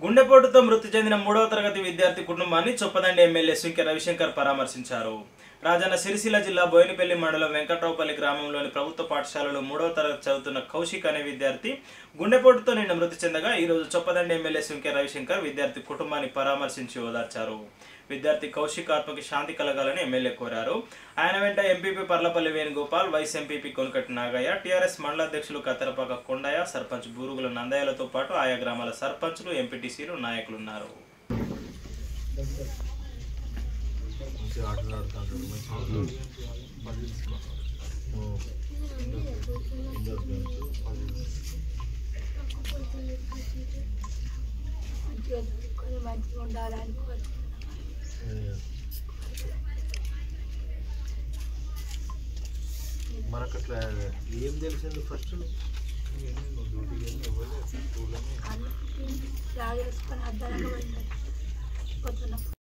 గుండెపోటుతో మృతి చెందిన మూడవ తరగతి విద్యార్థి కుటుంబాన్ని చొప్పదండి ఎమ్మెల్యే సుంకె రవిశంకర్ పరామర్శించారు రాజన్న సిరిసిల్ల జిల్లా బోయినపల్లి మండలం వెంకట్రావుపల్లి గ్రామంలోని ప్రభుత్వ పాఠశాలలో మూడవ తరగతి చదువుతున్న కౌశిక్ అనే విద్యార్థి గుండెపోటుతో నిన్న మృతి చెందగా ఈ రోజు చొప్పదండి ఎమ్మెల్యే సుంకె రవిశంకర్ విద్యార్థి కుటుంబాన్ని పరామర్శించి ఓదార్చారు విద్యార్థి కౌశిక్ ఆత్మకి శాంతి కలగాలని ఎమ్మెల్యే కోరారు ఆయన వెంట MPP Parlapalli Venugopal vice MPP Konakati Nagaiah TRS మండల అధ్యక్షులు కత్తెరపాక కొండయ్య సర్పంచ్ బూరుగుల నందయ్యలతో పాటు ఆయా గ్రామాల సర్పంచ్లు ఎంపీటీసీలు నాయకులు ఉన్నారు మంచిగా ఆటలు ఆడుతుంటారు మంచిగా ఇండోర్ గేమ్స్ మంచిగా చదువుకొని మంచిగా ఉండాలని కోరుతున్నాను మనకు అట్లా ఏం తెలిసింది ఫస్ట్ డ్యూటీకి వెళ్ళి ఇవ్వలేదు స్కూల్లోనే అన్ని జాగ్రత్తకొని అర్థంగా పోతున్నా